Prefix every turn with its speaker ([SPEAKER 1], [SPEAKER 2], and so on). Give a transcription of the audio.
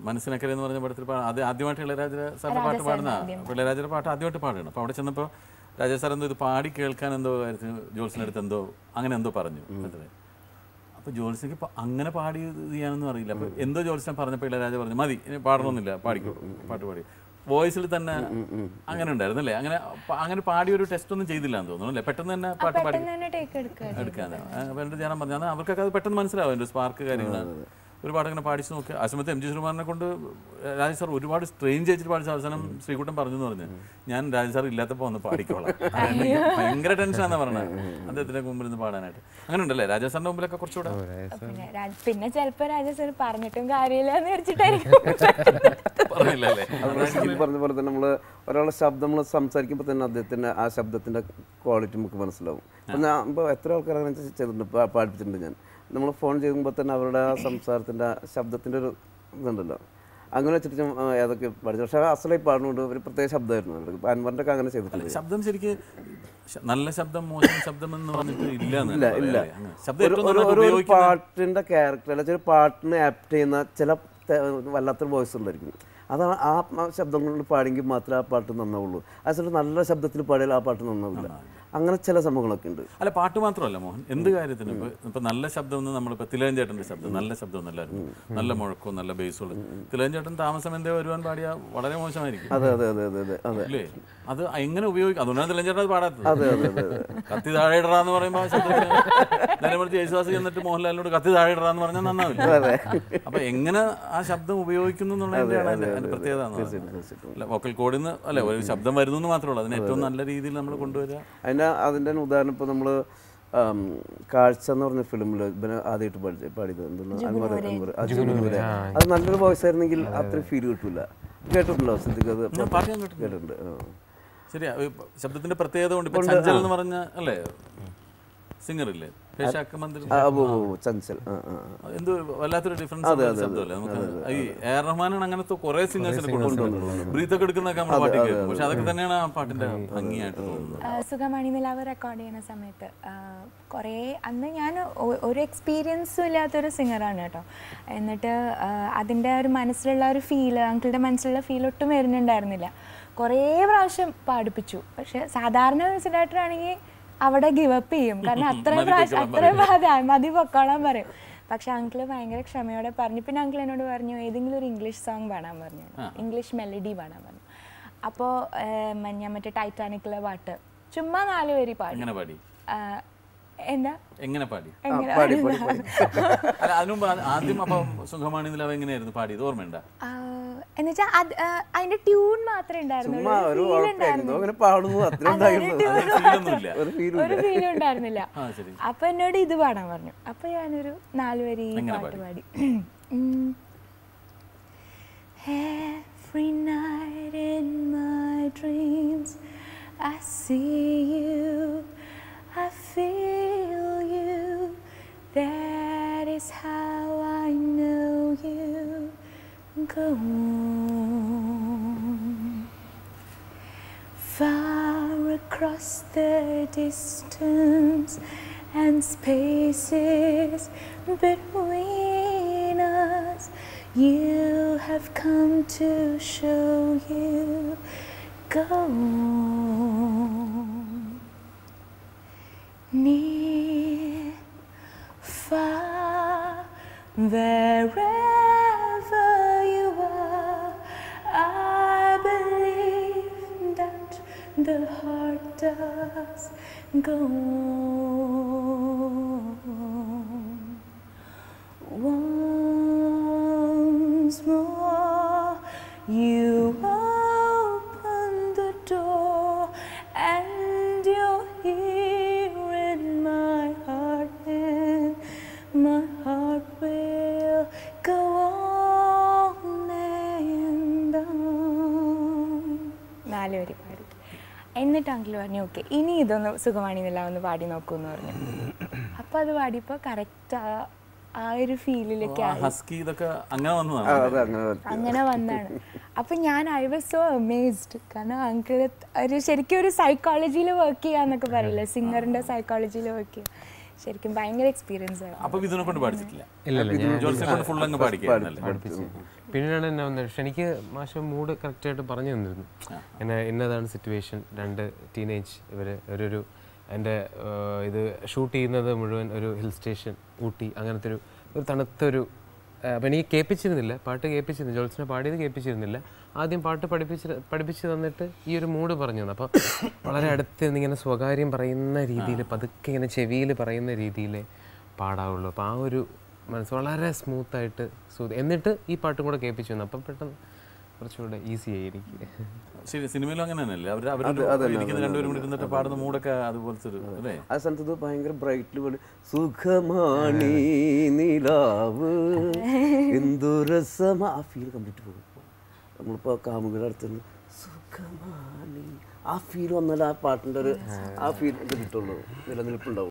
[SPEAKER 1] മനസ്സിനക്കരെ എന്ന് പറഞ്ഞ പടത്തിൽ പാ- അത് ആദ്യമായിട്ട് ഇളയരാജ സാറിന്റെ പാട്ട് പാടുന്ന ഇളയരാജയുടെ പാട്ട് ആദ്യമായിട്ട് പാടുകയാണ് അപ്പോൾ അവിടെ ചെന്നപ്പോൾ രാജാ സാർ എന്തോ ഇത് പാടി കേൾക്കാൻ എന്തോ കാര്യത്തിന് ജോത്സിനടുത്ത് എന്തോ അങ്ങനെ എന്തോ പറഞ്ഞു അതെ അപ്പോൾ ജോത്സ്യക്ക് പ- അങ്ങനെ പാടി ഇത് ചെയ്യാനൊന്നും അറിയില്ല അപ്പോൾ എന്തോ ജോത്സ്യൻ പറഞ്ഞപ്പോൾ ഇളയരാജ പറഞ്ഞു മതി ഇനി പാടണമെന്നില്ല പാടിക്കും പാട്ട് പാടി വോയിസിൽ തന്നെ അങ്ങനെ ഉണ്ടായിരുന്നല്ലേ അങ്ങനെ പ- അങ്ങനെ പാടി ഒരു ടെസ്റ്റ് ഒന്നും ചെയ്തില്ല എന്ന് തോന്നുന്നു അല്ലേ പെട്ടെന്ന് തന്നെ പാട്ട് പാടി
[SPEAKER 2] പെട്ടെന്ന് തന്നെ ടേക്ക് എടുക്കുക
[SPEAKER 1] എടുക്കാനാണ് അപ്പോൾ എൻ്റെ ഞാൻ പറഞ്ഞു അത് അവർക്കൊക്കെ അത് പെട്ടെന്ന് മനസ്സിലാവും എൻ്റെ സ്പാർക്ക് കാര്യങ്ങൾ ഒരുപാട് അങ്ങനെ പാടിച്ച് നോക്കി ആ സമയത്ത് എം ജി ശ്രീകുമാറിനെ കൊണ്ട് രാജ് സാർ ഒരുപാട് സ്ട്രെയിൻ ചെയ്തിട്ട് പാടിച്ച അവസാനം ശ്രീകുട്ടൻ പറഞ്ഞു എന്ന് പറഞ്ഞു ഞാൻ രാജ് സാർ ഇല്ലാത്തപ്പോൾ ഒന്ന് പാടിക്കോളാം അതെനിക്ക് ഭയങ്കര ടെൻഷനാണെന്ന് പറഞ്ഞത് അദ്ദേഹത്തിൻ്റെ മുമ്പിൽ നിന്ന് പാടാനായിട്ട് അങ്ങനെ ഉണ്ടല്ലേ രാജാ സാറിൻ്റെ മുമ്പിലൊക്കെ കുറച്ചുകൂടെ
[SPEAKER 2] പിന്നെ രാജ- പിന്നെ ചിലപ്പോ രാജ സാർ പറഞ്ഞിട്ടും കാര്യമില്ല എന്ന് വെച്ചിട്ടായിരിക്കും
[SPEAKER 1] പറഞ്ഞില്ലല്ലേ
[SPEAKER 3] ഈ പറഞ്ഞ പോലെ തന്നെ നമ്മൾ ഒരാളുടെ ശബ്ദം നമ്മൾ സംസാരിക്കുമ്പോൾ തന്നെ അദ്ദേഹത്തിൻ്റെ ആ ശബ്ദത്തിൻ്റെ ക്വാളിറ്റി നമുക്ക് മനസ്സിലാവും അപ്പം ഞാൻ ഇപ്പോൾ എത്ര ആൾക്കാർ അങ്ങനെ ചെയ്തിട്ടുണ്ട് പാ- പാടിപ്പിച്ചിട്ടുണ്ട് ഞാൻ നമ്മൾ ഫോൺ ചെയ്യുമ്പോൾ തന്നെ അവരുടെ ആ സംസാരത്തിൻ്റെ ശബ്ദത്തിൻ്റെ ഒരു ഇതുണ്ടല്ലോ അങ്ങനെ വെച്ചിട്ട് ഞാൻ ആ, ഏതൊക്കെ പഠിച്ചു പക്ഷേ അസലായി പാടുന്നുണ്ട് ഒരു പ്രത്യേക ശബ്ദമായിരുന്നു അവർക്ക് ഇപ്പം അൻവറിൻ്റെ ഒക്കെ അങ്ങനെ ചെയ്തിട്ടുണ്ട്
[SPEAKER 1] ശബ്ദം ശരിക്ക് ശ- നല്ല ശബ്ദം മോശം ശബ്ദം എന്ന് പറഞ്ഞിട്ട് ഇല്ല
[SPEAKER 3] ഇല്ല ഇല്ല
[SPEAKER 1] ശബ്ദം
[SPEAKER 3] ഒരു
[SPEAKER 1] ഏറ്റവും
[SPEAKER 3] ഒരു
[SPEAKER 1] നന്നായിട്ട്
[SPEAKER 3] ഒരു
[SPEAKER 1] ഉപയോഗിക്കുന്ന
[SPEAKER 3] പാട്ടിൻ്റെ ക്യാരക്ടർ അല്ലെങ്കിൽ ഒരു പാട്ടിനെ ആപ്റ്റ് ചെയ്യുന്ന ചില ത- വല്ലാത്തൊരു വോയിസ് ഉണ്ടായിരിക്കും അതാണ് ആ മ- ശബ്ദം കൊണ്ട് പാടിയെങ്കിൽ മാത്രമേ ആ പാട്ട് നന്നാവുള്ളൂ അതേസമയം നല്ല ശബ്ദത്തിൽ പാടിയാൽ ആ പാട്ട് നന്നാവില്ല അങ്ങനെ ചില സംഭവങ്ങളൊക്കെ ഉണ്ട്
[SPEAKER 1] അല്ല പാട്ട് മാത്രമല്ല മോഹൻ എന്ത് കാര്യത്തിനും ഇപ്പൊ ഇപ്പൊ നല്ല ശബ്ദം എന്ന് നമ്മളിപ്പോ തിലകൻ ചേട്ടന്റെ ശബ്ദം നല്ല ശബ്ദം എന്നല്ലായിരുന്നു നല്ല മുഴക്കവും നല്ല ബേസുള്ള തിലകൻ ചേട്ടൻ താമസം എന്തേ വരുവാൻ പാടിയ വളരെ മോശമായിരിക്കും
[SPEAKER 3] അതെ അതെ അതെ അതെ അതെ അതെ
[SPEAKER 1] അല്ലേ അത് എങ്ങനെ ഉപയോഗിക്കും അതുകൊണ്ടാണ് തിലകൻ ചേട്ടൻ അത് പാടാത്തത്
[SPEAKER 3] അതെ അതെ അതെ അതെ
[SPEAKER 1] കത്തി താഴെ ഇടറാ എന്ന് പറയുമ്പോൾ ആ ശബ്ദത്തിന് നേരെമറിച്ച് യേശുദാസ് എന്നിട്ട് മോഹൻലാലിനോട് കത്തി താഴെ ഇടറാ എന്ന് പറഞ്ഞാൽ നന്നാവില്ല അപ്പൊ എങ്ങനെ ആ ശബ്ദം ഉപയോഗിക്കുന്നു എന്നുള്ളതിന്റെയാണ് അതിന്റെ അതിന്റെ പ്രത്യേകത എന്ന് പറയുന്നത്. അല്ല വോക്കൽ കോഡിൽ നിന്ന് അല്ലെ ഒരു ശബ്ദം വരുന്നു എന്ന് മാത്രമേ ഉള്ളൂ അതിന് ഏറ്റവും നല്ല രീതിയിൽ നമ്മൾ കൊണ്ടുവരിക
[SPEAKER 3] അതിൻ്റെ അതിൻ്റെ തന്നെ ഉദാഹരണം ഇപ്പോൾ നമ്മൾ കാഴ്ച എന്ന് പറഞ്ഞ ഫിലിമിൽ ഇവനെ ആദ്യമായിട്ട് പഠിച്ച പാടിയത് എന്താണ് അൻവർ അൻവർ അജുനൂരെ അത് നല്ലൊരു വോയിസ് ആയിരുന്നെങ്കിൽ അത്രയും ഫീൽ കിട്ടൂല കേട്ടിട്ടുണ്ടോ സിദ്ദിഖ് അത്
[SPEAKER 1] ഞാൻ പാട്ട് ഞാൻ കേട്ടിട്ടുണ്ട്.
[SPEAKER 3] കേട്ടിട്ടുണ്ട് ആ.
[SPEAKER 1] ശരിയാ ഈ ശബ്ദത്തിന്റെ പ്രത്യേകത കൊണ്ട് ഇപ്പൊ ചഞ്ചൽ എന്ന് പറഞ്ഞ അല്ലേ സിംഗർ ഇല്ലേ പേശാക്ക് മന്ദിർ
[SPEAKER 3] ആ, ഓ ഓ, ഓ, ചഞ്ചൽ ആ ആ ആ.
[SPEAKER 1] എന്തോ വല്ലാത്തൊരു ഡിഫറൻസ് ശബ്ദമല്ലേ നമുക്ക് ഈ എ ആർ റഹ്മാനാണ് അങ്ങനത്തെ കുറെ സിംഗേഴ്സിനെ കൊണ്ടുവന്നത് ബ്രീത്ത് ഒക്കെ എടുക്കുന്നതൊക്കെ നമ്മൾ പാട്ട് കേൾക്കും പക്ഷെ അതൊക്കെ തന്നെയാണ് ആ പാട്ടിന്റെ ഭംഗിയായിട്ട് തോന്നുന്നത്
[SPEAKER 2] ആ, സുഖമണി നിലാവ് റെക്കോർഡ് ചെയ്യുന്ന സമയത്ത് ആ, കുറേ അന്ന് ഞാൻ ഒ- ഒരു എക്സ്പീരിയൻസും ഇല്ലാത്തൊരു സിംഗറാണ് കേട്ടോ എന്നിട്ട് ആ, അതിൻ്റെ ഒരു മനസ്സിലുള്ള ഒരു ഫീല് അങ്കിളുടെ മനസ്സിലുള്ള ഫീൽ ഒട്ടും വരുന്നുണ്ടായിരുന്നില്ല കുറേ പ്രാവശ്യം പാടിപ്പിച്ചു പക്ഷെ സാധാരണ മ്യൂസിക് ഡയറക്ടർ ആണെങ്കിൽ അവിടെ ഗിവ് അപ്പ് ചെയ്യും കാരണം അത്ര പ്രാവശ്യം അത്ര അതെ മതി പൊക്കോളാൻ പറയും പക്ഷെ അങ്കിള് ഭയങ്കര ക്ഷമയോടെ പറഞ്ഞു പിന്നെ അങ്കിൾ എന്നോട് പറഞ്ഞു ഏതെങ്കിലും ഒരു ഇംഗ്ലീഷ് സോങ് പാടാൻ പറഞ്ഞു ഇംഗ്ലീഷ് മെലഡി പാടാൻ പറഞ്ഞു അപ്പോൾ ഞാൻ മറ്റേ ടൈറ്റാനിക്കിലെ പാട്ട് ചുമ്മാ നാല് പേര് പാടി
[SPEAKER 1] എങ്ങനെ പാടി
[SPEAKER 2] ആ, എന്താ
[SPEAKER 1] എങ്ങനെ പാടി
[SPEAKER 2] എങ്ങനെ
[SPEAKER 3] പാടി പാടി പാടി
[SPEAKER 1] അല്ല അതിനുമുമ്പ് ആ- ആദ്യം അപ്പൊ സുഖമാണി നിലവ് എങ്ങനെയായിരുന്നു പാടിയത് ഓർമ്മയുണ്ട
[SPEAKER 2] ആ, എന്നുവെച്ചാ അത് ആ, അതിന്റെ ട്യൂൺ മാത്രമേ ഉണ്ടായിരുന്നുള്ളൂ
[SPEAKER 3] ചുമ്മാ ഒരു ഉറപ്പ് എന്തോ അങ്ങനെ പാടുന്നു അത്രയും ഉണ്ടായിരുന്നു
[SPEAKER 1] ഫീലൊന്നുമില്ല
[SPEAKER 3] ഒരു ഫീലും
[SPEAKER 2] ഒരു ഫീലും ഉണ്ടായിരുന്നില്ല
[SPEAKER 1] ആ ശരി
[SPEAKER 2] അപ്പൊ എന്നോട് ഇത് പാടാൻ പറഞ്ഞു അപ്പൊ ഞാനൊരു നാല് വരി ഈ
[SPEAKER 1] എങ്ങനെ
[SPEAKER 2] പാട്ട് പാടി ഉം. Every night in my dreams I see you, I feel you. That is how I know you. Go on. Far across the distance and spaces between us, you have come to show you. Go on. Near, far, wherever you are, I believe that the heart does go on. Once more, you open the door, and you're here in my heart, and my heart will go on and on. നാല് വരി പാടി എന്നിട്ട് uncle പറഞ്ഞു okay ഇനി ഇതൊന്ന് സുഖമാണിന്നില്ല ഒന്ന് പാടി നോക്കൂ എന്ന് പറഞ്ഞു അപ്പോൾ അത് പാടിയപ്പോൾ കറക്റ്റ് ആ ഒരു ഫീലിലേക്ക് ആയി
[SPEAKER 1] ഹസ്കി ഇതൊക്കെ അങ്ങനെ
[SPEAKER 3] ആ,
[SPEAKER 1] വന്നതാണ്
[SPEAKER 3] അത് അങ്ങനെ വരട്ടെ.
[SPEAKER 2] അങ്ങനെ വന്നാണ് അപ്പം ഞാൻ ഐ വാസ് സോ അമേസ്ഡ് കാരണം അങ്കിൾ ഒരു ശരിക്കും ഒരു സൈക്കോളജിയിൽ വർക്ക് ചെയ്യാന്നൊക്കെ പറയില്ലേ സിംഗറിന്റെ സൈക്കോളജിയിൽ വർക്ക് ചെയ്യുക ശരിക്കും ഭയങ്കര എക്സ്പീരിയൻസ് ആയിരുന്നു
[SPEAKER 1] അപ്പൊ ഇതിനെ കൊണ്ട് പാടിച്ചിട്ടില്ല
[SPEAKER 4] ഇല്ല ഇല്ല ഞാൻ
[SPEAKER 1] ജോത്സ്യനെ കൊണ്ട് ഫുൾ അങ്ങ് പാടിക്കായിരുന്നല്ലേ
[SPEAKER 4] പിന്നീടാണ് എന്നെ വന്നത് പക്ഷെ എനിക്ക് മാഷ മൂഡ് കറക്റ്റായിട്ട് പറഞ്ഞു തന്നിരുന്നു എന്നെ ഇന്നതാണ് സിറ്റുവേഷൻ രണ്ട് ടീനേജ് ഇവർ ഒരു എൻ്റെ ഇത് ഷൂട്ട് ചെയ്യുന്നത് മുഴുവൻ ഒരു ഹിൽ സ്റ്റേഷൻ ഊട്ടി അങ്ങനത്തെ ഒരു ഒരു തണുത്തൊരു ആ, അപ്പം എനിക്ക് കേൾപ്പിച്ചിരുന്നില്ല പാട്ട് കേൾപ്പിച്ചിരുന്നില്ല ജോൾസിനെ പാടിയത് കേൾപ്പിച്ചിരുന്നില്ല ആദ്യം പാട്ട് പഠിപ്പിച്ച് പഠിപ്പിച്ച് തന്നിട്ട് ഈ ഒരു മൂഡ് പറഞ്ഞു തന്നു അപ്പോൾ വളരെ അടുത്ത് നിന്ന് ഇങ്ങനെ സ്വകാര്യം പറയുന്ന രീതിയിൽ പതുക്കെ ഇങ്ങനെ ചെവിയിൽ പറയുന്ന രീതിയിലേ പാടാവുള്ളൂ അപ്പോൾ ആ ഒരു മനസ്സ് വളരെ സ്മൂത്തായിട്ട് സൂത് എന്നിട്ട് ഈ പാട്ടും കൂടെ കേൾപ്പിച്ചു തന്നു അപ്പം പെട്ടെന്ന് കുറച്ചുകൂടെ ഈസി ആയി എനിക്ക്
[SPEAKER 1] ശരി സിനിമയിലും അങ്ങനെ തന്നെയല്ലേ അവർ അവർ ഇരിക്കുന്ന രണ്ടുപേരും കൂടി ഇരുന്നിട്ട് പാടുന്ന മൂടൊക്കെ അതുപോലത്തെ ഒരു അല്ലേ
[SPEAKER 3] ആ സ്ഥലത്ത് ഇത് ഭയങ്കര ബ്രൈറ്റ്ലി പോലെ സുഖമാണി നിലാവ് എന്തു രസമാ ആ ഫീൽ കംപ്ലീറ്റ് പോകും നമ്മളിപ്പോൾ കാമുകിയുടെ അടുത്ത് നിന്ന് സുഖമാണി ആ ഫീൽ വന്നാൽ ആ പാട്ടിൻ്റെ ഒരു ആ ഫീൽ ഇത് കിട്ടുള്ളൂ നിലനിൽപ്പുണ്ടാവും